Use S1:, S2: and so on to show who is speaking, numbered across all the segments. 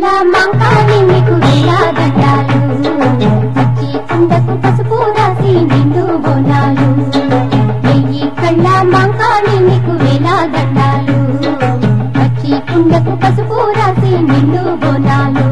S1: కళ్ళ మంకాని నీకు వేలాదండాలు పచ్చి కుండకు పసుపు రాసి నిండు బోనాలు వెయ్యి కళ్ళ మంకాని నీకు వేలాదండాలు పచ్చి కుండకు పసుపు రాసి నిండు బోనాలు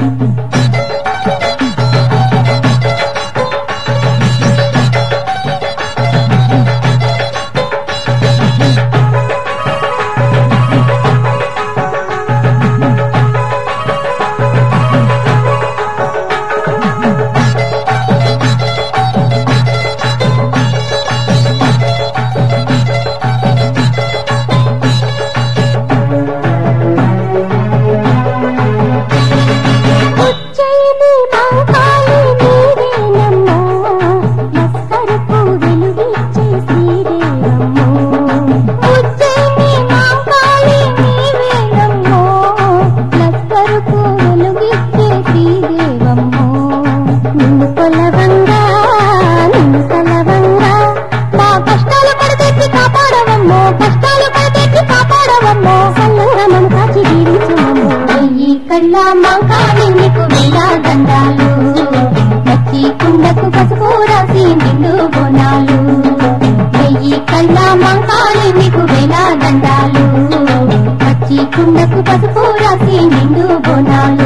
S1: ఉజ్జయిని మంకాళి నీవేనమ్మో మస్కరకు వెలుగిచ్చే శ్రీదేవమ్మో ఉజ్జయిని మంకాళి నీవేనమ్మో మస్కరకు వెలుగిచ్చే శ్రీదేవమ్మో నిన్ను కొలవంగా నిన్ను కొలవంగా మా కష్టాలు పడతెచ్చి కాపాడవమ్మో కష్టాలు పడతెచ్చి కాపాడవమ్మో సంగమం కాచి దీవించమమ్మో వెయ్యి కళ్ళ మంకాని నీకు వేలా దండాలు పచ్చి కుండకు పసుపు రాసి నిండు బోనాలు వెయ్యి కళ్ళ మంకాని నీకు వేలా దండాలు పచ్చి కుండకు పసుపు రాసి నిండు బోనాలు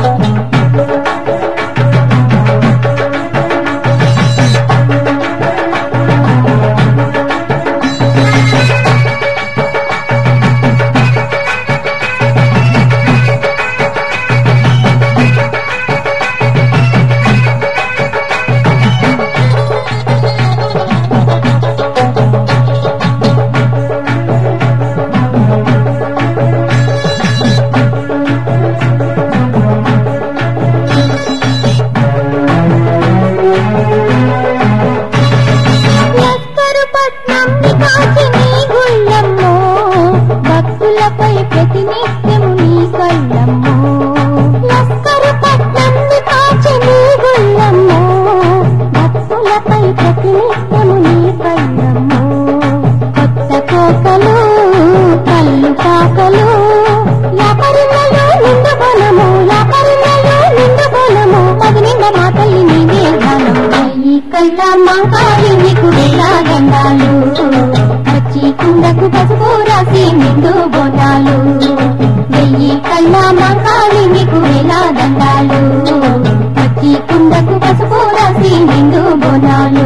S1: లస్కరు పట్నం కాచి నీ గుళ్ళమ్మో భక్తులపై ప్రతినిత్యము నీ కళ్ళమ్మో లస్కరు పట్నం కాచి నీ గుళ్ళమ్మో భక్తులపై ప్రతినిత్యము నీ కళ్ళమ్మో కొత్త కోకలు కళ్ళు కాకలు యాపరిలలో నిండు బలము యాపరిలలో నిండు బలము పది నిండ మా తల్లి నీవే ధనం ఈ కళ్ళ మంకాలి నీకు వేలాదండాలు వచ్చి కుండకు పసుపు రాసి నిండు బోనాలు వెయ్యి కళ్ళ మంకాలి నీకు వేలాదండాలు వచ్చి కుండకు పసుపు రాసి నిండు బోనాలు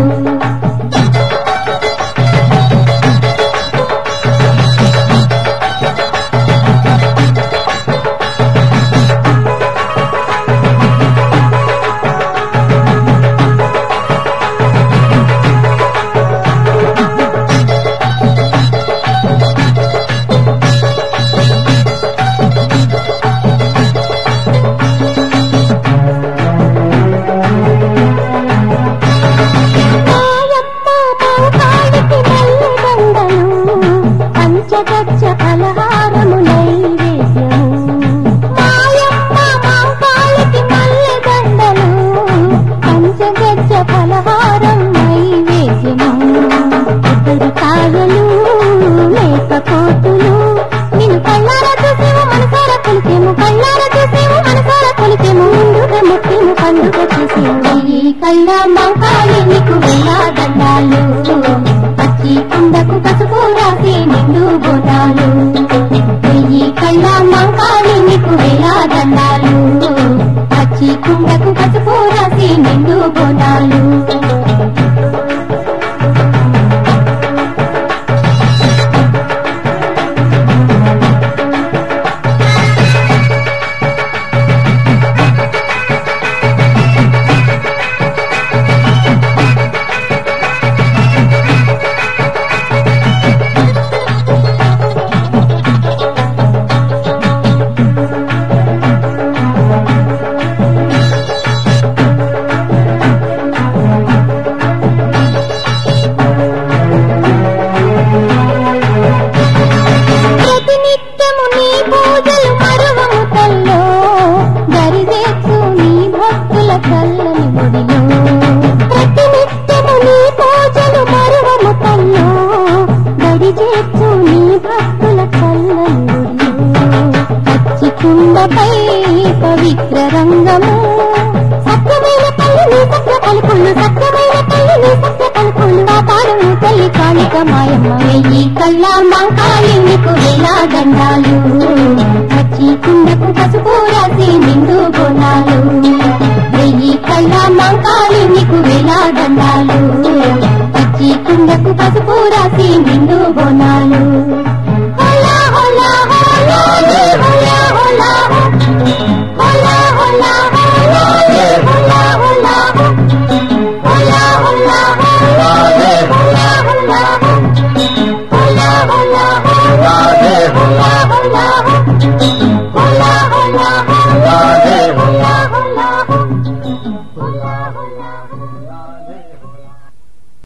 S1: మాయమ్మ వెయ్యి కళ్ళ మంకాలి నీకు వేలా దండాలు పచ్చి కుండకు పసుపు రాసి నిండు బోనాలు వెయ్యి కళ్ళ మంకాలి నీకు వేలా దండాలు పచ్చి కుండకు పసుపు రాసి నిండు బోనాలు